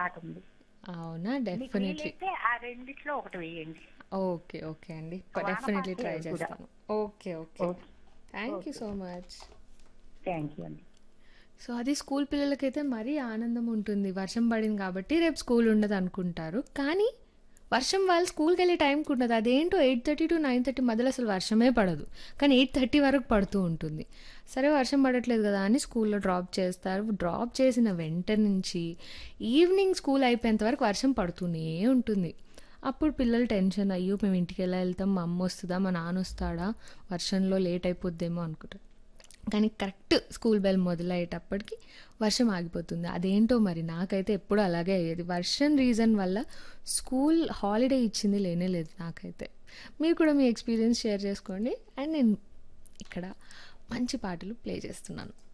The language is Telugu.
పాట ఉంది అవునా మీకు డెఫినెట్లీ వీలైతే ఆ రెండిట్లో ఒకటి వేయండి ఓకే ఓకే అండి వాన డెఫినెట్లీ పాటే ట్రై అది కూడా. చేస్తాను okay okay okay thank you so much thank you అండి సో అది స్కూల్ పిల్లలకైతే మరీ ఆనందం ఉంటుంది వర్షం పడింది కాబట్టి రేపు స్కూల్ ఉండదు అనుకుంటారు కానీ వర్షం వాళ్ళు స్కూల్కి వెళ్ళే టైంకి ఉండదు అదేంటో eight thirty to nine thirty మధ్యలో అసలు వర్షమే పడదు కానీ ఎయిట్ థర్టీ వరకు పడుతూ ఉంటుంది సరే వర్షం పడట్లేదు కదా అని స్కూల్లో డ్రాప్ చేస్తారు డ్రాప్ చేసిన వెంట నుంచి ఈవినింగ్ స్కూల్ అయిపోయేంత వరకు వర్షం పడుతూనే ఉంటుంది అప్పుడు పిల్లలు టెన్షన్ అయ్యో మేము ఇంటికి ఎలా వెళ్తాం మా అమ్మ వస్తుందా మా నాన్న వస్తాడా వర్షంలో లేట్ అయిపోద్దేమో అనుకుంటారు కానీ కరెక్ట్ స్కూల్ బెల్ మొదలయ్యేటప్పటికి వర్షం ఆగిపోతుంది అదేంటో మరి నాకైతే ఎప్పుడు అలాగే అయ్యేది వర్షం రీజన్ వల్ల స్కూల్ హాలిడే ఇచ్చింది లేనే లేదు నాకైతే మీరు కూడా మీ ఎక్స్పీరియన్స్ షేర్ చేసుకోండి అండ్ నేను ఇక్కడ మంచి పాటలు ప్లే చేస్తున్నాను